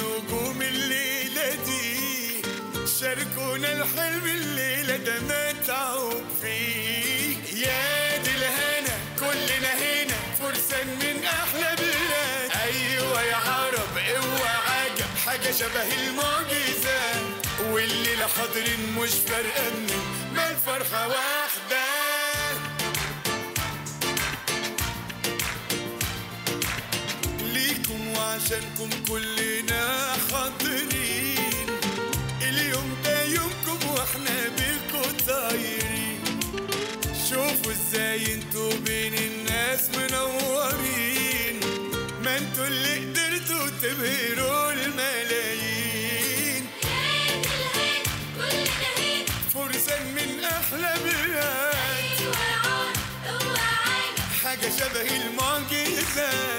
نجوم الليلة دي شاركونا الحلم الليلة ده متعوب فيه يا دي الهنا كلنا هنا فرسان من أحلى بلاد أيوة يا عرب اوعى عجب حاجة شبه المعجزة والليلة حاضرين مش فارقة من ما الفرحة واحدة ليكم وعشانكم كلنا حاضرين اليوم ده يومكم واحنا بيكم طايرين شوفوا ازاي انتوا بين الناس منورين ما انتوا اللي قدرتوا تبهروا الملايين فرسان من احلى بلاد حاجة شبه المعجزة